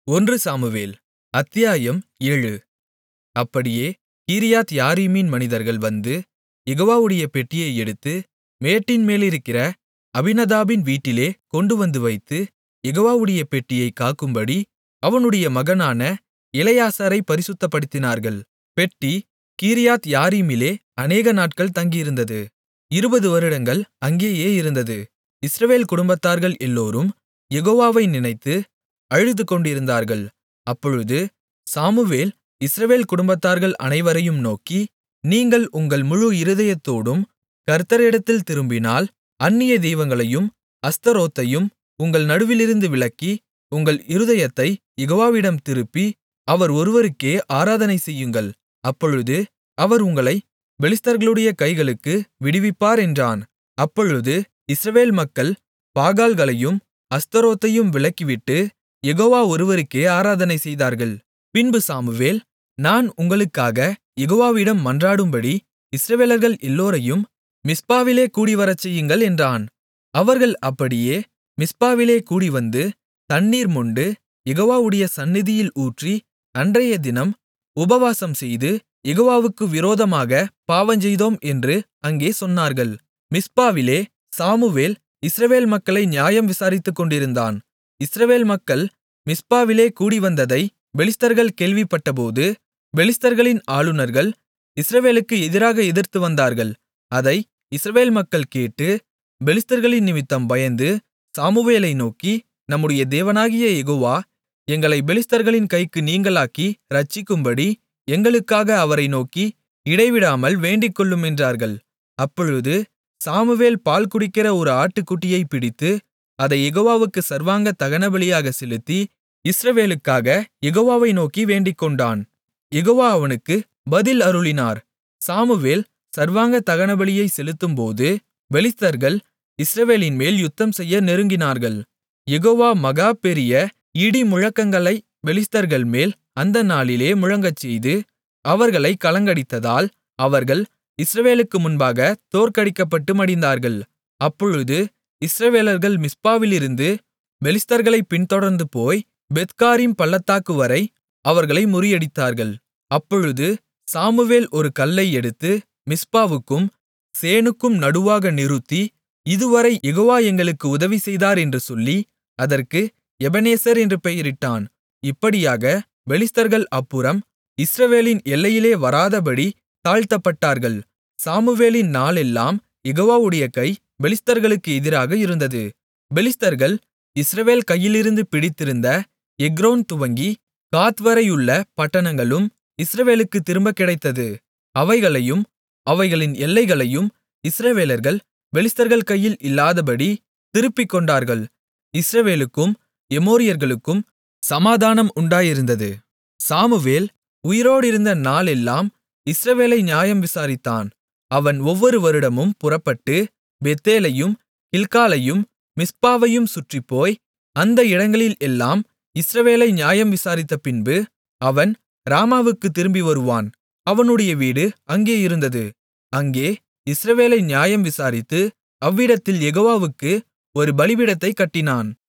ஒன்று சாமுவேல் அத்தியாயம் ஏழு அப்படியே கீரியாத்யாரீமின் மனிதர்கள் வந்து யெகோவாவுடைய பெட்டியை எடுத்து மேட்டின் மேலிருக்கிற அபினதாபின் வீட்டிலே கொண்டுவந்து வைத்து யெகோவாவுடைய பெட்டியைக் காக்கும்படி அவனுடைய மகனான எலெயாசாரைப் பரிசுத்தப்படுத்தினார்கள் பெட்டி கீரியாத்யாரீமிலே அநேக நாட்கள் தங்கியிருந்தது இருபது வருடங்கள் அங்கேயே இருந்தது இஸ்ரவேல் குடும்பத்தார்கள் எல்லோரும் யெகோவாவை நினைத்து அழுதுகொண்டிருந்தார்கள் அப்பொழுது சாமுவேல் இஸ்ரவேல் குடும்பத்தார்கள் அனைவரையும் நோக்கி நீங்கள் உங்கள் முழு இருதயத்தோடும் கர்த்தரிடத்தில் திரும்பினால் அந்நிய தெய்வங்களையும் அஸ்தரோத்தையும் உங்கள் நடுவிலிருந்து விலக்கி உங்கள் இருதயத்தைக் யெகோவாவிடம் திருப்பி அவர் ஒருவருக்கே ஆராதனை செய்யுங்கள் அப்பொழுது அவர் உங்களைப் பெலிஸ்தர்களுடைய கைகளுக்கு விடுவிப்பார் என்றான் அப்பொழுது இஸ்ரவேல் மக்கள் பாகால்களையும் அஸ்தரோத்தையும் விலக்கிவிட்டு யெகோவா ஒருவருக்கே ஆராதனை செய்தார்கள் பின்பு சாமுவேல் நான் உங்களுக்காகக் யெகோவாவிடம் மன்றாடும்படி இஸ்ரவேலர்கள் எல்லோரையும் மிஸ்பாவிலே கூடிவரச்செய்யுங்கள் என்றான் அவர்கள் அப்படியே மிஸ்பாவிலே கூடிவந்து தண்ணீர் மொண்டு யெகோவாவுடைய சந்நிதியில் ஊற்றி அன்றையதினம் உபவாசம்செய்து யெகோவாவுக்கு விரோதமாகப் பாவஞ்செய்தோம் என்று அங்கே சொன்னார்கள் மிஸ்பாவிலே சாமுவேல் இஸ்ரவேல் மக்களை நியாயம் விசாரித்துக்கொண்டிருந்தான் இஸ்ரவேல் மக்கள் மிஸ்பாவிலே கூடிவந்ததைப் பெலிஸ்தர்கள் கேள்விப்பட்டபோது பெலிஸ்தர்களின் ஆளுனர்கள் இஸ்ரவேலுக்கு எதிராக எதிர்த்து வந்தார்கள் அதை இஸ்ரவேல் மக்கள் கேட்டு பெலிஸ்தர்களின் நிமித்தம் பயந்து சாமுவேலை நோக்கி நம்முடைய தேவனாகிய யெகோவா எங்களை பெலிஸ்தர்களின் கைக்கு நீங்கலாக்கி இரட்சிக்கும்படி எங்களுக்காக அவரை நோக்கி இடைவிடாமல் வேண்டிக்கொள்ளும் என்றார்கள் அப்பொழுது சாமுவேல் பால் குடிக்கிற ஒரு ஆட்டுக்குட்டியைப் பிடித்து அதை யெகோவாவுக்கு சர்வாங்க தகனபலியாகச் செலுத்தி இஸ்ரவேலுக்காக யெகோவாவை நோக்கி வேண்டிக்கொண்டான் யெகோவா அவனுக்கு பதில் அருளினார் சாமுவேல் சர்வாங்க தகனபலியைச் செலுத்தும்போது பெலிஸ்தர்கள் இஸ்ரவேலின்மேல் யுத்தம்செய்ய நெருங்கினார்கள் யெகோவா மகா பெரிய இடி முழக்கங்களை பெலிஸ்தர்கள்மேல் அந்த நாளிலே முழங்கச்செய்து அவர்களைக் கலங்கடித்ததால் அவர்கள் இஸ்ரவேலுக்கு முன்பாக தோற்கடிக்கப்பட்டு மடிந்தார்கள் அப்பொழுது இஸ்ரவேலர்கள் மிஸ்பாவிலிருந்து பெலிஸ்தர்களைப் பின்தொடர்ந்து போய் பெத்காரிம் பள்ளத்தாக்குவரை அவர்களை முறியடித்தார்கள் அப்பொழுது சாமுவேல் ஒரு கல்லை எடுத்து மிஸ்பாவுக்கும் சேணுக்கும் நடுவாக நிறுத்தி இதுவரை யெகோவா எங்களுக்கு உதவி செய்தார் என்று சொல்லி அதற்கு எபெனேசர் என்று பெயரிட்டான் இப்படியாக பெலிஸ்தர்கள் அப்புறம் இஸ்ரவேலின் எல்லையிலே வராதபடி தாழ்த்தப்பட்டார்கள் சாமுவேலின் நாளெல்லாம் யெகோவாவுடைய கை பெலிஸ்தர்களுக்கு எதிராக இருந்தது பெலிஸ்தர்கள் இஸ்ரவேல் கையிலிருந்து பிடித்திருந்த எக்ரோன் துவங்கி காத்வரையுள்ள பட்டணங்களும் இஸ்ரவேலுக்கு திரும்பக் கிடைத்தது அவைகளையும் அவைகளின் எல்லைகளையும் இஸ்ரவேலர்கள் பெலிஸ்தர்கள் கையில் இல்லாதபடி திருப்பிக்கொண்டார்கள் இஸ்ரவேலுக்கும் எமோரியர்களுக்கும் சமாதானம் உண்டாயிருந்தது சாமுவேல் உயிரோடிருந்த நாளெல்லாம் இஸ்ரவேலை நியாயம் விசாரித்தான் அவன் ஒவ்வொரு வருடமும் புறப்பட்டு பெத்தேலையும் கில்காலையும் மிஸ்பாவையும் சுற்றிப்போய் அந்த இடங்களில் எல்லாம் இஸ்ரவேலை நியாயம் விசாரித்த பின்பு அவன் ராமாவுக்கு திரும்பி வருவான் அவனுடைய வீடு அங்கே இருந்தது அங்கே இஸ்ரவேலை நியாயம் விசாரித்து அவ்விடத்தில் யெகோவாவுக்கு ஒரு பலிபீடத்தைக் கட்டினான்